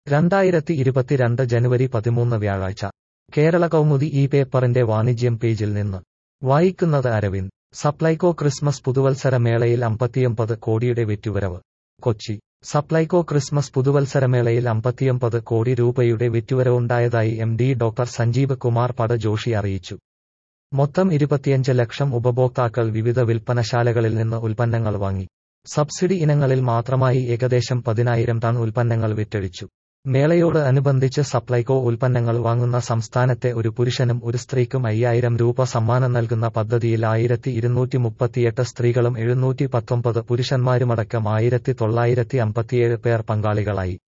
രണ്ടായിരത്തി ഇരുപത്തിരണ്ട് ജനുവരി പതിമൂന്ന് വ്യാഴാഴ്ച കേരള കൗമുദി ഈ പേപ്പറിന്റെ വാണിജ്യം പേജിൽ നിന്ന് വായിക്കുന്നത് അരവിന്ദ് സപ്ലൈകോ ക്രിസ്മസ് പുതുവത്സര മേളയിൽ അമ്പത്തിയൊമ്പത് കോടിയുടെ വിറ്റുവരവ് കൊച്ചി സപ്ലൈകോ ക്രിസ്മസ് പുതുവത്സരമേളയിൽ അമ്പത്തിയൊമ്പത് കോടി രൂപയുടെ വിറ്റുവരവുണ്ടായതായി M D doctor Sanjeev Kumar Patjoshi അറിയിച്ചു മൊത്തം ഇരുപത്തിയഞ്ച് ലക്ഷം ഉപഭോക്താക്കൾ വിവിധ വിൽപ്പനശാലകളിൽ നിന്ന് ഉൽപ്പന്നങ്ങൾ വാങ്ങി സബ്സിഡി ഇനങ്ങളിൽ മാത്രമായി ഏകദേശം പതിനായിരം ടൺ ഉൽപ്പന്നങ്ങൾ വിറ്റഴിച്ചു മേളയോട് അനുബന്ധിച്ച് സപ്ലൈകോ ഉൽപ്പന്നങ്ങൾ വാങ്ങുന്ന സംസ്ഥാനത്തെ ഒരു പുരുഷനും ഒരു സ്ത്രീക്കും അയ്യായിരം രൂപ സമ്മാനം നൽകുന്ന പദ്ധതിയിൽ ആയിരത്തി ഇരുന്നൂറ്റി മുപ്പത്തിയെട്ട് സ്ത്രീകളും എഴുന്നൂറ്റി പത്തൊമ്പത് പുരുഷന്മാരുമടക്കം ആയിരത്തി തൊള്ളായിരത്തി അമ്പത്തിയേഴ് പേർ പങ്കാളികളായി